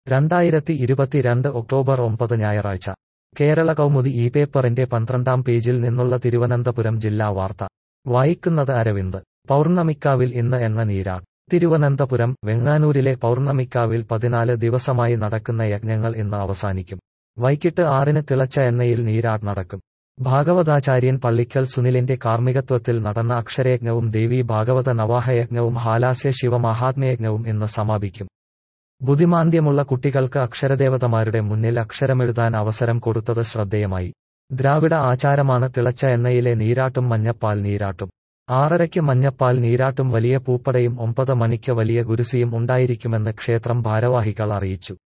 രണ്ടായിരത്തി ഇരുപത്തിരണ്ട് ഒക്ടോബർ ഒമ്പത് ഞായറാഴ്ച കേരള കൗമുദി ഈ പേപ്പറിന്റെ പന്ത്രണ്ടാം പേജിൽ നിന്നുള്ള തിരുവനന്തപുരം ജില്ലാ വാർത്ത വായിക്കുന്നത് അരവിന്ദ് പൗർണമിക്കാവിൽ ഇന്ന് എണ്ണ നീരാട് തിരുവനന്തപുരം വെങ്ങാനൂരിലെ പൗർണമിക്കാവിൽ പതിനാല് ദിവസമായി നടക്കുന്ന യജ്ഞങ്ങൾ ഇന്ന് അവസാനിക്കും വൈകിട്ട് ആറിന് തിളച്ച എണ്ണയിൽ നീരാട് നടക്കും ഭാഗവതാചാര്യൻ പള്ളിക്കൽ സുനിലിന്റെ കാർമ്മികത്വത്തിൽ നടന്ന അക്ഷരയജ്ഞവും ദേവി ഭാഗവത നവാഹയജ്ഞവും ഹാലാസ്യ ശിവമഹാത്മ്യയജ്ഞവും ഇന്ന് സമാപിക്കും ബുദ്ധിമാന്ദ്യമുള്ള കുട്ടികൾക്ക് അക്ഷരദേവതമാരുടെ മുന്നിൽ അക്ഷരമെഴുതാൻ അവസരം കൊടുത്തത് ശ്രദ്ധേയമായി ദ്രാവിഡ ആചാരമാണ് തിളച്ച എണ്ണയിലെ നീരാട്ടും മഞ്ഞപ്പാൽ നീരാട്ടും ആറരയ്ക്ക് മഞ്ഞപ്പാൽ നീരാട്ടും വലിയ പൂപ്പടയും ഒമ്പത് മണിക്ക് വലിയ ഗുരുസിയും ഉണ്ടായിരിക്കുമെന്ന് ക്ഷേത്രം ഭാരവാഹികൾ അറിയിച്ചു